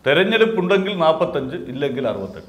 തെരഞ്ഞെടുപ്പുണ്ടെങ്കിൽ നാൽപ്പത്തഞ്ച് ഇല്ലെങ്കിൽ അറുപത്തെട്ട്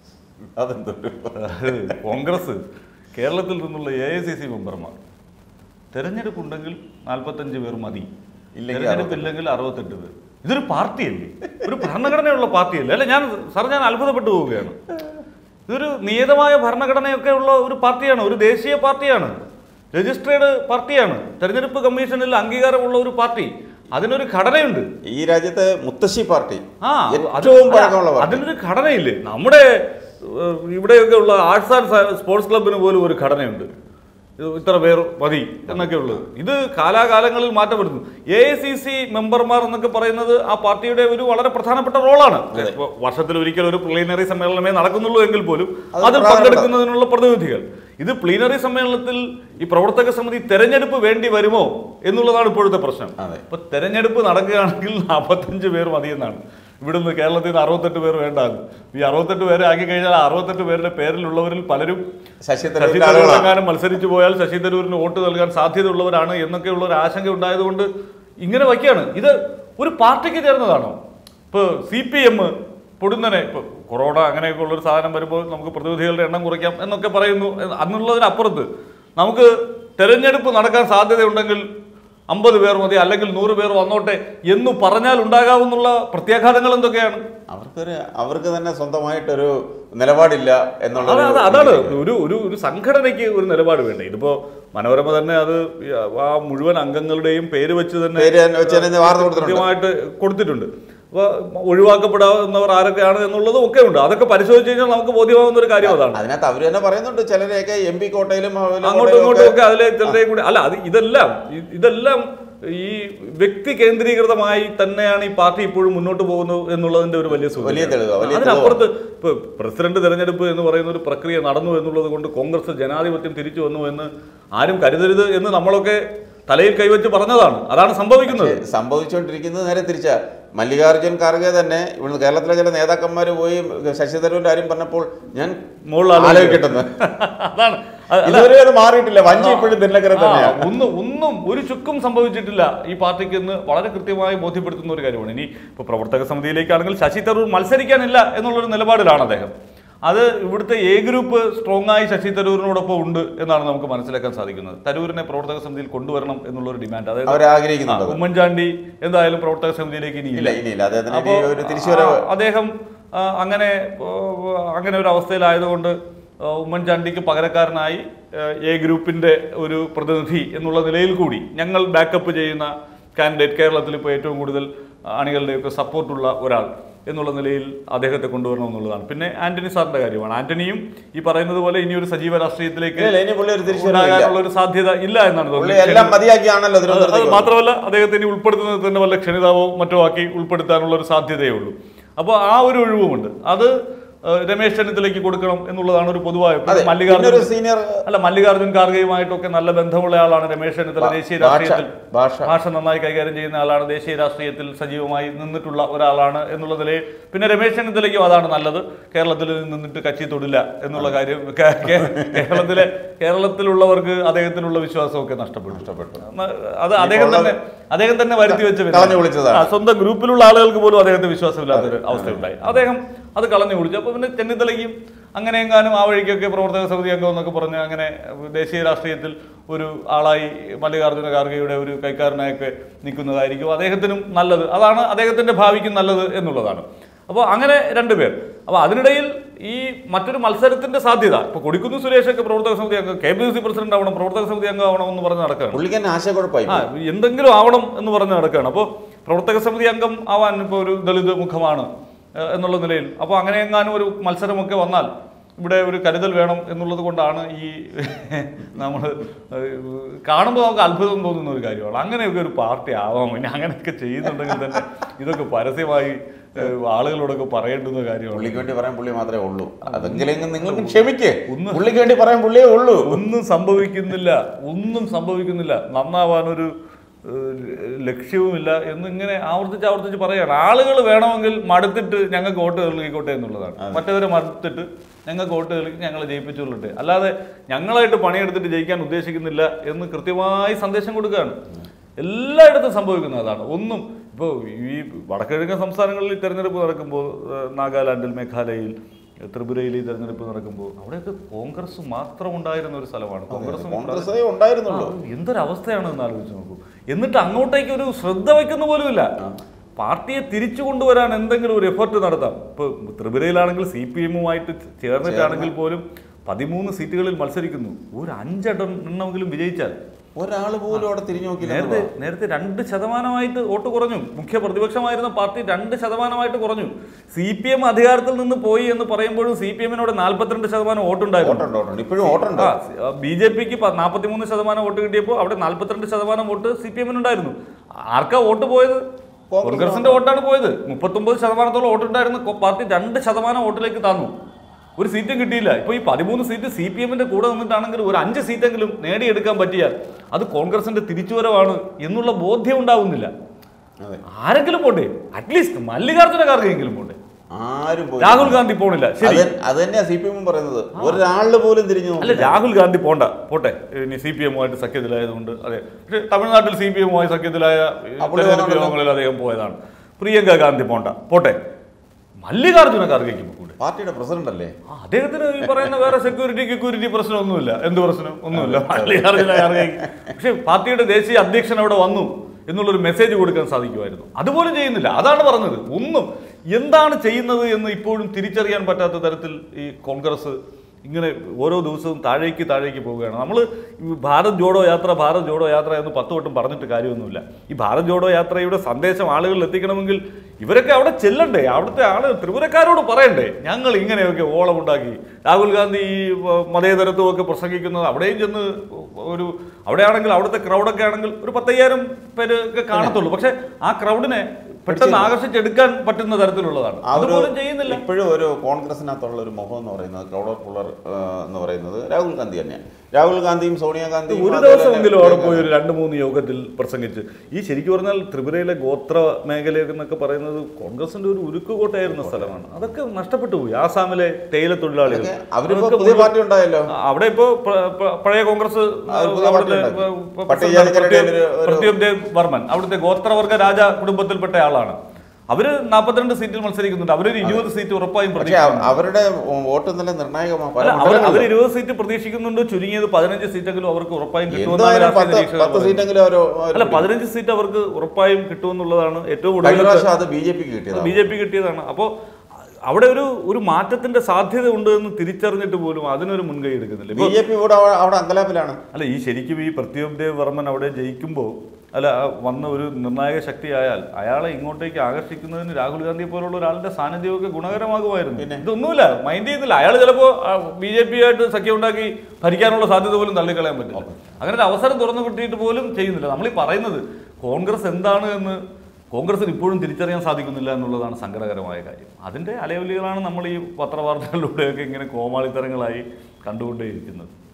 അതെന്തൊരു അത് കോൺഗ്രസ് കേരളത്തിൽ നിന്നുള്ള എ ഐ സി സി മെമ്പർമാർ തെരഞ്ഞെടുപ്പുണ്ടെങ്കിൽ നാൽപ്പത്തഞ്ച് പേർ മതി ഇല്ലെങ്കിൽ തെരഞ്ഞെടുപ്പില്ലെങ്കിൽ അറുപത്തെട്ട് പേർ ഇതൊരു പാർട്ടിയല്ലേ ഒരു ഭരണഘടനയുള്ള പാർട്ടിയല്ലേ അല്ല ഞാൻ സാർ ഞാൻ അത്ഭുതപ്പെട്ടു പോവുകയാണ് ഇതൊരു നിയതമായ ഭരണഘടനയൊക്കെ ഉള്ള ഒരു പാർട്ടിയാണ് ഒരു ദേശീയ പാർട്ടിയാണ് രജിസ്ട്രേഡ് പാർട്ടിയാണ് തെരഞ്ഞെടുപ്പ് കമ്മീഷനിൽ അംഗീകാരമുള്ള ഒരു പാർട്ടി അതിനൊരു ഘടനയുണ്ട് ഈ രാജ്യത്തെ മുത്തശ്ശി പാർട്ടി ആ അത് ഏറ്റവും പഴക്കമുള്ള അല്ല, പാർട്ടി അതിനൊരു ഘടനയില്ലേ നമ്മുടെ ഏഹ്, ഇവിടെയൊക്കെ ഉള്ള ആർട്സ് ആൻഡ് സയ- സ്പോർട്സ് ക്ലബിന് പോലും ഒരു ഘടനയുണ്ട് ഇത് ഇത്ര പേർ മതി എന്നൊക്കെ ഉള്ളത് ഇത് കാലാകാലങ്ങളിൽ മാറ്റപ്പെടുന്നു എ ഐ സി സി മെമ്പർമാർ എന്നൊക്കെ പറയുന്നത് ആ പാർട്ടിയുടെ ഒരു വളരെ പ്രധാനപ്പെട്ട റോളാണ് ഇപ്പൊ വർഷത്തിൽ ഒരിക്കൽ ഒരു പ്ലീനറി സമ്മേളനമേ നടക്കുന്നുള്ളൂ എങ്കിൽ പോലും അത് അതിൽ പ്രധാനപ്പെട്ട- പങ്കെടുക്കുന്നതിനുള്ള പ്രതിനിധികൾ ഇത് പ്ലീനറി സമ്മേളനത്തിൽ ഈ പ്രവർത്തക സമിതി തെരഞ്ഞെടുപ്പ് വേണ്ടി വരുമോ എന്നുള്ളതാണ് ഇപ്പോഴത്തെ പ്രശ്നം അതെ. ഇപ്പൊ തെരഞ്ഞെടുപ്പ് നടക്കുകയാണെങ്കിൽ നാൽപ്പത്തഞ്ച് പേർ മതിയെന്നാണ് ഇവിടുന്ന് കേരളത്തിൽ നിന്ന് അറുപത്തെട്ട് പേർ വേണ്ടാകും ഈ അറുപത്തെട്ട് പേരെ ആക്കി കഴിഞ്ഞാൽ അറുപത്തെട്ട് പേരുടെ പേരിലുള്ളവരിൽ പലരും ശശി ശശി തരൂരിന്റെ തരൂർ ആളുകളാണ് എങ്ങാനും മത്സരിച്ചു പോയാൽ ശശി തരൂരിന് വോട്ട് നൽകാൻ സാധ്യതയുള്ളവരാണ് എന്നൊക്കെയുള്ള ഒരു ആശങ്ക ഉണ്ടായതുകൊണ്ട് ഇങ്ങനെ വയ്ക്കുകയാണ് ഇത് ഒരു പാർട്ടിക്ക് ചേർന്നതാണോ ഇപ്പൊ സി പി എം പൊടുന്നനെ ഇപ്പൊ കൊറോണ അങ്ങനെയൊക്കെ ഉള്ളൊരു സാധനം വരുമ്പോൾ നമുക്ക് പ്രതിനിധികളുടെ എണ്ണം കുറയ്ക്കാം എന്നൊക്കെ പറയുന്നു അന്നുള്ളതിനപ്പുറത്ത് നമുക്ക് തെരഞ്ഞെടുപ്പ് നടക്കാൻ സാധ്യതയുണ്ടെങ്കിൽ അമ്പത് പേർ മതി അല്ലെങ്കിൽ നൂറ് പേർ വന്നോട്ടെ എന്ന് പറഞ്ഞാൽ ഉണ്ടാകാവുന്നുള്ള പ്രത്യാഘാതങ്ങൾ എന്തൊക്കെയാണ് അവർക്കൊരു അവർക്ക് തന്നെ സ്വന്തമായിട്ടൊരു നിലപാടില്ല എന്നുള്ള അതാണ് ഒരു അതാണ് രീതിയിലേക്ക്. ഒരു ഒരു ഒരു സംഘടനയ്ക്ക് ഒരു നിലപാട് വേണ്ടേ ഇതിപ്പോ മനോരമ തന്നെ അത് ഈ ആ മുഴുവൻ അംഗങ്ങളുടെയും പേര് വെച്ച് തന്നെ പേര് തന്നെ വെച്ച് തന്നെ വാർത്ത കൊടുത്തിട്ടുണ്ട് കൃത്യമായിട്ട് കൊടുത്തിട്ടുണ്ട് അപ്പൊ ഒഴിവാക്കപ്പെടാവുന്നവർ ആരൊക്കെയാണ് എന്നുള്ളതും ഒക്കെ ഉണ്ട് അതൊക്കെ പരിശോധിച്ച് കഴിഞ്ഞാൽ നമുക്ക് ബോധ്യമാവുന്ന ഒരു കാര്യം അതാണ് അതിനകത്ത് അവർ തന്നെ പറയുന്നുണ്ട് ചിലരെയൊക്കെ എം പി കോട്ടയിലും അവലും അങ്ങോട്ടും കോട്ടയിലും ഇങ്ങോട്ടും ഒക്കെ ഒക്കെ അതിലെ ചിലരെയും കൂടി അല്ല അത് ഇതെല്ലാം ഇ- ഇതെല്ലാം ഈ വ്യക്തി കേന്ദ്രീകൃതമായി തന്നെയാണ് ഈ പാർട്ടി ഇപ്പോഴും മുന്നോട്ട് പോകുന്നത് എന്നുള്ളതിന്റെ ഒരു വലിയ സൂചന വലിയ തെളിവാ, വലിയ അതിനപ്പുറത്ത് ഇപ്പൊ പ്രസിഡന്റ് തെരഞ്ഞെടുപ്പ് എന്ന് പറയുന്ന ഒരു പ്രക്രിയ നടന്നു എന്നുള്ളത് കൊണ്ട് കോൺഗ്രസ് ജനാധിപത്യം തിരിച്ചു വന്നു എന്ന് ആരും കരുതരുത് എന്ന് നമ്മളൊക്കെ തലയിൽ കൈവച്ച് പറഞ്ഞതാണ് അതാണ് സംഭവിക്കുന്നത് സംഭവിച്ചുകൊണ്ടിരിക്കുന്നത് നേരെ തിരിച്ച മല്ലികാർജ്ജുൻ ഖാർഗെ തന്നെ ഇവിടുന്ന് കേരളത്തിലെ ചില നേതാക്കന്മാർ പോയി ശശി തരൂരിന്റെ കാര്യം പറഞ്ഞപ്പോൾ ഞാൻ മുകളിൽ ആലോചിക്കട്ടെ. ആലോചിക്കട്ടെ അതാണ് അത് അല്ല, ഇതുവരെ അത് മാറിയിട്ടില്ല വഞ്ചി ഇപ്പോഴും ദിനകരൻ ആ, തന്നെയാണ് ഒന്നും ഒന്നും ഒരു ചുക്കും സംഭവിച്ചിട്ടില്ല ഈ പാർട്ടിക്ക് എന്ന് വളരെ കൃത്യമായി ബോധ്യപ്പെടുത്തുന്ന ഒരു കാര്യമാണ് ഇനി ഇപ്പൊ പ്രവർത്തക സമിതിയിലേക്കാണെങ്കിൽ ശശി തരൂർ മത്സരിക്കാനില്ല എന്നുള്ളൊരു നിലപാടിലാണ് അദ്ദേഹം അത് ഇവിടുത്തെ എ ഗ്രൂപ്പ് സ്ട്രോങ് ആയി ശശി തരൂരിനോടൊപ്പം ഉണ്ട് എന്നാണ് നമുക്ക് മനസ്സിലാക്കാൻ സാധിക്കുന്നത് തരൂരിനെ പ്രവർത്തക സമിതിയിൽ കൊണ്ടുവരണം എന്നുള്ള ഒരു ഡിമാൻഡ് അതായത് അവർ ആഗ്രഹിക്കുന്നുണ്ട് ആ, ഉമ്മൻചാണ്ടി എന്തായാലും പ്രവർത്തക സമിതിയിലേക്ക് ഇനി ഇല്ല ഇനിയില്ല അദ്ദേഹത്തിന് അപ്പോ ഇനി ഒരു തിരിച്ചുവരവ് ആ, അദ്ദേഹം ആ, അങ്ങനെ ആ, അങ്ങനെ ഒരു അവസ്ഥയിലായതുകൊണ്ട് ആ, ഉമ്മൻചാണ്ടിക്ക് പകരക്കാരനായി ആ, എ ഗ്രൂപ്പിന്റെ ഒരു പ്രതിനിധി എന്നുള്ള നിലയിൽ കൂടി ഞങ്ങൾ ബാക്കപ്പ് ചെയ്യുന്ന കാൻഡിഡേറ്റ് കേരളത്തിൽ ഇപ്പോൾ ഏറ്റവും കൂടുതൽ അണികളുടെയൊക്കെ സപ്പോർട്ടുള്ള ഒരാൾ എന്നുള്ള നിലയിൽ അദ്ദേഹത്തെ കൊണ്ടുവരണം എന്നുള്ളതാണ് പിന്നെ ആന്റണി സാറിന്റെ കാര്യമാണ് ആന്റണിയും ഈ പറയുന്നത് പോലെ ഇനി ഒരു സജീവ രാഷ്ട്രീയത്തിലേക്ക് ഇല്ല, ഇനി പുള്ളി ഒരു തിരിച്ചുവരവില്ല. ഉണ്ടാകാനുള്ള ഒരു സാധ്യത ഇല്ല എന്നാണ് പുള്ളി തോന്നുന്നത് എല്ലാം മതിയാക്കിയാണല്ലോ അത് അത് തിരുവനന്തപുരത്തേക്ക് വന്നത്. മാത്രമല്ല അദ്ദേഹത്തെ ഇനി ഉൾപ്പെടുത്തുന്നത് തന്നെ വല്ല ക്ഷണിതാവോ മറ്റോ ആക്കി ഉൾപ്പെടുത്താനുള്ള ഒരു സാധ്യതയേ ഉള്ളൂ അപ്പോൾ ആ ഒരു ഒഴിവുമുണ്ട് അത് ഏഹ്, രമേശ് ചെന്നിത്തലയ്ക്ക് കൊടുക്കണം എന്നുള്ളതാണ് ഒരു പൊതുവായ അതെ പിന്നെ മല്ലികാർജുൻ ഒരു സീനിയർ അല്ല മല്ലികാർജുൻ ഖാർഗെയുമായിട്ടൊക്കെ നല്ല ബന്ധമുള്ള ആളാണ് രമേശ് ചെന്നിത്തല ഭാ- ദേശീയ ഭാഷ- രാഷ്ട്രീയത്തിൽ ഭാഷ. ഭാഷ നന്നായി കൈകാര്യം ചെയ്യുന്ന ആളാണ് ദേശീയ രാഷ്ട്രീയത്തിൽ സജീവമായി നിന്നിട്ടുള്ള ഒരാളാണ് എന്നുള്ള നിലയിൽ പിന്നെ രമേശ് ചെന്നിത്തലയ്ക്കും അതാണ് നല്ലത് കേരളത്തിൽ നിന്നിട്ട് കച്ചി തൊടില്ല എന്നുള്ള കാര്യം കേ- കേ- കേരളത്തിലെ കേരളത്തിലുള്ളവർക്ക് അദ്ദേഹത്തിലുള്ള വിശ്വാസമൊക്കെ നഷ്ടപ്പെട്ടു നഷ്ടപ്പെട്ടു അത് അദ്ദേഹം തന്നെ അദ്ദേഹം തന്നെ വരുത്തി വെച്ച വിധം. കളഞ്ഞു വിളിച്ചതാണ്. ആ, സ്വന്തം ഗ്രൂപ്പിലുള്ള ആളുകൾക്ക് പോലും അദ്ദേഹത്തെ വിശ്വാസമില്ലാത്തൊരു അവസ്ഥയുണ്ടായി അദ്ദേഹം അത് കളഞ്ഞു കുടിച്ചു അപ്പൊ പിന്നെ ചെന്നിത്തലയ്ക്കും അങ്ങനെ എങ്ങാനും ആ വഴിക്കൊക്കെ പ്രവർത്തക സമിതി അംഗം എന്നൊക്കെ പറഞ്ഞ് അങ്ങനെ ദേശീയ രാഷ്ട്രീയത്തിൽ ഒരു ആളായി മല്ലികാർജ്ജുന ഖാർഗെയുടെ ഒരു കൈക്കാരനായൊക്കെ നിൽക്കുന്നതായിരിക്കും അദ്ദേഹത്തിനും നല്ലത് അതാണ് അദ്ദേഹത്തിന്റെ ഭാവിക്കും നല്ലത് എന്നുള്ളതാണ് അപ്പോൾ അങ്ങനെ രണ്ടുപേർ അപ്പോൾ അതിനിടയിൽ ഈ മറ്റൊരു മത്സരത്തിന്റെ സാധ്യത ഇപ്പൊ കൊടിക്കുന്ന് സുരേഷൊക്കെ പ്രവർത്തക സമിതി അംഗം K P C C president ആവണം പ്രവർത്തക സമിതി അംഗം ആവണം എന്ന് പറഞ്ഞ് നടക്കുകയാണ് പുള്ളിക്ക് തന്നെ ആശയക്കുഴപ്പമായി ആ എന്തെങ്കിലും ആവണം എന്ന് പറഞ്ഞ് നടക്കുകയാണ് അപ്പോൾ പ്രവർത്തക സമിതി അംഗം ആവാൻ ഇപ്പോൾ ഒരു ദളിത് മുഖമാണ് ഏഹ്, എന്നുള്ള നിലയിൽ അപ്പോൾ അങ്ങനെ എങ്ങാനും ഒരു മത്സരമൊക്കെ വന്നാൽ ഇവിടെ ഒരു കരുതൽ വേണം എന്നുള്ളത് കൊണ്ടാണ് ഈ നമ്മൾ കാണുമ്പോൾ നമുക്ക് അത്ഭുതം തോന്നുന്ന ഒരു കാര്യമാണ് അങ്ങനെയൊക്കെ ഒരു പാർട്ടി ആവാം ഇനി അങ്ങനെയൊക്കെ ചെയ്യുന്നുണ്ടെങ്കിൽ തന്നെ ഇതൊക്കെ പരസ്യമായി ഏഹ്, ആളുകളോടൊക്കെ പറയേണ്ടുന്ന കാര്യമാണ് പുള്ളിക്ക് വേണ്ടി പറയാൻ പുള്ളി മാത്രമേ ഉള്ളൂ അതെങ്കിലും നിങ്ങൾ ക്ഷമിക്കേ ഒന്ന് പുള്ളിക്ക് വേണ്ടി പറയാൻ പുള്ളിയേ ഉള്ളൂ ഒന്നും സംഭവിക്കുന്നില്ല ഒന്നും സംഭവിക്കുന്നില്ല നന്നാവാനൊരു ഏഹ്, ലക്ഷ്യവുമില്ല എന്നിങ്ങനെ ആവർത്തിച്ച് ആവർത്തിച്ച് പറയാണ് ആളുകൾ വേണമെങ്കിൽ മടുത്തിട്ട് ഞങ്ങൾക്ക് വോട്ട് നൽകിക്കോട്ടെ എന്നുള്ളതാണ് മറ്റവരെ മടുത്തിട്ട് ഞങ്ങൾക്ക് വോട്ട് നൽകി ഞങ്ങളെ ജയിപ്പിച്ചുകൊള്ളട്ടെ അല്ലാതെ ഞങ്ങളായിട്ട് പണിയെടുത്തിട്ട് ജയിക്കാൻ ഉദ്ദേശിക്കുന്നില്ല എന്ന് കൃത്യമായി സന്ദേശം കൊടുക്കുകയാണ് എല്ലായിടത്തും സംഭവിക്കുന്നത് അതാണ് ഒന്നും ഇപ്പോൾ ഈ വടക്കിഴക്കൻ സംസ്ഥാനങ്ങളിൽ ഈ തെരഞ്ഞെടുപ്പ് നടക്കുമ്പോൾ ഏഹ്, നാഗാലാൻഡിൽ മേഘാലയയിൽ ത്രിപുരയിൽ ഈ തെരഞ്ഞെടുപ്പ് നടക്കുമ്പോൾ അവിടെയൊക്കെ കോൺഗ്രസ് മാത്രം ഉണ്ടായിരുന്ന ഒരു സ്ഥലമാണ് കോൺഗ്രസ് കോൺഗ്രസേ ഉണ്ടായിരുന്നുള്ളൂ എന്തൊരവസ്ഥയാണ് എന്ന് ആലോചിച്ച് നോക്കൂ എന്നിട്ട് അങ്ങോട്ടേക്ക് ഒരു ശ്രദ്ധ വയ്ക്കുന്ന പോലുമില്ല പാർട്ടിയെ തിരിച്ചു കൊണ്ടുവരാൻ എന്തെങ്കിലും ഒരു എഫർട്ട് നടത്താം ഇപ്പോൾ ത്രിപുരയിലാണെങ്കിൽ സി പി എമ്മുമായിട്ട് ചേർന്നിട്ടാണെങ്കിൽ പോലും പതിമൂന്ന് സീറ്റുകളിൽ മത്സരിക്കുന്നു ഒരു അഞ്ചെണ്ണം എണ്ണമെങ്കിലും വിജയിച്ചാൽ ഒരാൾ പോലും അവിടെ തിരിഞ്ഞു നോക്കില്ല നേരത്തെ നേരത്തെ രണ്ട് ശതമാനമായിട്ട് വോട്ട് കുറഞ്ഞു മുഖ്യ പ്രതിപക്ഷമായിരുന്ന പാർട്ടി രണ്ട് ശതമാനമായിട്ട് കുറഞ്ഞു സി പി എം അധികാരത്തിൽ നിന്ന് പോയി എന്ന് പറയുമ്പോഴും സി പി എമ്മിനോട് നാൽപ്പത്തിരണ്ട് ശതമാനം വോട്ടുണ്ടായിരുന്നു ഓട്ടുണ്ട് ഓട്ടുണ്ട് ഇപ്പോഴും ഓട്ടുണ്ട് ബി ജെ പിക്ക് നാൽപ്പത്തിമൂന്ന് ശതമാനം വോട്ട് കിട്ടിയപ്പോൾ അവിടെ നാൽപ്പത്തിരണ്ട് ശതമാനം വോട്ട് സി പി എമ്മിനുണ്ടായിരുന്നു ആർക്കാ വോട്ട് പോയത് കോൺഗ്രസ് കോൺഗ്രസിന്റെ വോട്ടാണ് പോയത് മുപ്പത്തൊമ്പത് ശതമാനത്തോളം വോട്ടുണ്ടായിരുന്ന കൊ- പാർട്ടി രണ്ട് ശതമാനം വോട്ടിലേക്ക് താന്നു ഒരു സീറ്റും കിട്ടിയില്ല ഇപ്പോൾ ഈ പതിമൂന്ന് സീറ്റ് സി പി എമ്മിന്റെ കൂടെ നിന്നിട്ടാണെങ്കിൽ ഒരു അഞ്ച് സീറ്റെങ്കിലും നേടിയെടുക്കാൻ പറ്റിയാൽ അത് കോൺഗ്രസിന്റെ തിരിച്ചുവരവാണ് എന്നുള്ള ബോധ്യം ഉണ്ടാവുന്നില്ല അതെ ആരെങ്കിലും പോട്ടെ അറ്റ്ലീസ്റ്റ് മല്ലികാർജ്ജുന ഖാർഗെയെങ്കിലും പോട്ടെ ആരും പോയി രാഹുൽ ഗാന്ധി പോണില്ല ശരി അത് അത് തന്നെയാ സി പി എം പറയുന്നത് ഒരാളില് പോലും തിരിഞ്ഞു അല്ല നോക്കില്ല രാഹുൽ ഗാന്ധി പോണ്ട പോട്ടെ ഇനി സി പി എമ്മുമായിട്ട് സഖ്യത്തിലായതുകൊണ്ട് അതെ പക്ഷേ തമിഴ്നാട്ടിൽ സി പി എമ്മുമായി സഖ്യത്തിലായ ഈ അപ്പോൾ തെരഞ്ഞെടുപ്പ് ഇതാണല്ലോ. യോഗങ്ങളിൽ അദ്ദേഹം പോയതാണ് പ്രിയങ്ക ഗാന്ധി പോണ്ട പോട്ടെ മല്ലികാർജ്ജുന ഖാർഗെക്ക് കൂടെ പാർട്ടിയുടെ പ്രസിഡന്റ് അല്ലേ ആ, അദ്ദേഹത്തിന് ഈ പറയുന്ന വേറെ സെക്യൂരിറ്റി സെക്യൂരിറ്റി പ്രശ്നമൊന്നുമില്ല എന്ത് പ്രശ്നം ഒന്നുമില്ല മല്ലികാർജ്ജുന ഖാർഗെക്ക് പക്ഷേ പാർട്ടിയുടെ ദേശീയ അധ്യക്ഷൻ അവിടെ വന്നു എന്നുള്ളൊരു മെസ്സേജ് കൊടുക്കാൻ സാധിക്കുമായിരുന്നു അതുപോലും ചെയ്യുന്നില്ല അതാണ് പറഞ്ഞത് ഒന്നും എന്താണ് ചെയ്യുന്നത് എന്ന് ഇപ്പോഴും തിരിച്ചറിയാൻ പറ്റാത്ത തരത്തിൽ ഈ കോൺഗ്രസ് ഇങ്ങനെ ഓരോ ദിവസവും താഴേക്ക് താഴേക്ക് പോവുകയാണ് നമ്മൾ ഭാരത് ജോഡോ യാത്ര ഭാരത് ജോഡോ യാത്ര എന്ന് പത്ത് വട്ടം പറഞ്ഞിട്ട് കാര്യമൊന്നുമില്ല ഈ ഭാരത് ജോഡോ യാത്രയുടെ സന്ദേശം ആളുകളിൽ എത്തിക്കണമെങ്കിൽ ഇവരൊക്കെ അവിടെ ചെല്ലണ്ടേ അവിടുത്തെ ആള് ത്രിപുരക്കാരോട് പറയണ്ടേ ഞങ്ങൾ ഇങ്ങനെയൊക്കെ ഓളമുണ്ടാക്കി രാഹുൽ ഗാന്ധി ഈ വ- മതേതരത്വമൊക്കെ പ്രസംഗിക്കുന്നത് അവിടെയും ചെന്ന് ഒരു അവിടെയാണെങ്കിൽ അവിടുത്തെ ക്രൗഡൊക്കെ ആണെങ്കിൽ ഒരു പത്തയ്യായിരം പേര് ഒക്കെ കാണത്തുള്ളൂ പക്ഷെ ആ ക്രൗഡിനെ പെട്ടെന്ന് ആകർഷിച്ചെടുക്കാൻ പറ്റുന്ന തരത്തിലുള്ളതാണ് ആ ഒരു അതുപോലും ചെയ്യുന്നില്ല ഇപ്പോഴും ഒരു കോൺഗ്രസിനകത്തുള്ള ഒരു മുഖം എന്ന് പറയുന്നത് ക്രൗഡ് ഓഫ് പുള്ളർ എന്ന് പറയുന്നത് രാഹുൽ ഗാന്ധി തന്നെയാണ് രാഹുൽ ഗാന്ധിയും സോണിയാഗാന്ധിയും ഒരു അതുപോലെ ദിവസമെങ്കിലും അവിടെ തന്നെ പോയി ഒരു രണ്ട് മൂന്ന് യോഗത്തിൽ പ്രസംഗിച്ച് ഈ ശരിക്കും പറഞ്ഞാൽ ത്രിപുരയിലെ ഗോത്ര മേഖല എന്നൊക്കെ പറയുന്നത് കോൺഗ്രസിന്റെ ഒരു ഉരുക്കുകോട്ടയായിരുന്ന സ്ഥലമാണ് അതൊക്കെ നഷ്ടപ്പെട്ടു പോയി ആസാമിലെ തേയില തൊഴിലാളികൾ അതൊക്കെ അവരിപ്പോ അതൊക്കെ പുതിയ മുഴുവൻ- പാർട്ടി ഉണ്ടായല്ലോ ആ, അവിടെ ഇപ്പോ പ- പ- പഴയ കോൺഗ്രസ് ആ, ഒരു പുതിയ അവിടുത്തെ പാർട്ടി ഉണ്ടാക്കി. പ- പട്ടികജാതിക്കാരുടെ പ്രത്യേക് ഒരു- ഒരു- പ്രത്യേക് ദേവ് വർമ്മൻ അവിടുത്തെ ഗോത്രവർഗ രാജ കുടുംബത്തിൽപ്പെട്ട ആളാണ് അവര് നാൽപ്പത്തിരണ്ട് സീറ്റിൽ മത്സരിക്കുന്നുണ്ട് അവരൊരു ഇരുപത് സീറ്റ് ഉറപ്പായും പക്ഷെ പ്രതീക്ഷിക്കുന്നു അവരുടെ വോട്ട് നല്ല നിർണായകമാണ് പല അല്ല അവർ അവർ മണ്ഡലങ്ങളിലും. ഇരുപത് സീറ്റ് പ്രതീക്ഷിക്കുന്നുണ്ട് ചുരുങ്ങിയത് പതിനഞ്ച് സീറ്റെങ്കിലും അവർക്ക് ഉറപ്പായും കിട്ടുമെന്നാണ് എന്തായാലും രാഷ്ട്രീയ പത്ത് നിരീക്ഷകർ പത്ത് പറയുന്നത്. സീറ്റെങ്കിലും ഒരു അല്ല പതിനഞ്ച് സീറ്റ് അവർക്ക് ഉറപ്പായും കിട്ടുമെന്നുള്ളതാണ് ഏറ്റവും കഴിഞ്ഞ കൂടുതൽ പ്രാവശ്യം അത് ബി ജെ പിക്ക് കിട്ടിയതാണ് ബി ജെ പി കിട്ടിയതാണ് അപ്പോൾ അവിടെ ഒരു ഒരു മാറ്റത്തിന്റെ സാധ്യത ഉണ്ട് എന്ന് തിരിച്ചറിഞ്ഞിട്ട് പോലും അതിനൊരു മുൻകൈ എടുക്കുന്നില്ല ബി ഇപ്പൊ ജെ പി ഇവിടെ അവ- അവിടെ അങ്കലാപ്പിലാണ് അല്ല ഈ ശരിക്കും ഈ പ്രത്യോപ് ദേവ് വർമ്മൻ അവിടെ ജയിക്കുമ്പോൾ അല്ല ആ വന്ന ഒരു നിർണായക ശക്തിയായാൽ അയാളെ ഇങ്ങോട്ടേക്ക് ആകർഷിക്കുന്നതിന് രാഹുൽ ഗാന്ധിയെ പോലുള്ള ഒരാളുടെ സാന്നിധ്യമൊക്കെ ഗുണകരമാകുമായിരുന്നു ഇതൊന്നുമില്ല മൈൻഡ് ചെയ്യുന്നില്ല അയാൾ ചിലപ്പോൾ ബി ജെ പി ആയിട്ട് സഖ്യം ഉണ്ടാക്കി ഭരിക്കാനുള്ള സാധ്യത പോലും തള്ളിക്കളയാൻ പറ്റില്ല അങ്ങനെ ഒരു അവസരം തുറന്നു കിട്ടിയിട്ട് പോലും ചെയ്യുന്നില്ല നമ്മൾ ഈ പറയുന്നത് കോൺഗ്രസ് എന്താണ് എന്ന് കോൺഗ്രസിന് ഇപ്പോഴും തിരിച്ചറിയാൻ സാധിക്കുന്നില്ല എന്നുള്ളതാണ് സങ്കടകരമായ കാര്യം അതിൻ്റെ അലയൊലികളാണ് നമ്മൾ ഈ പത്രവാർത്തകളിലൂടെയൊക്കെ ഇങ്ങനെ കോമാളിത്തരങ്ങളായി കണ്ടുകൊണ്ടേയിരിക്കുന്നത്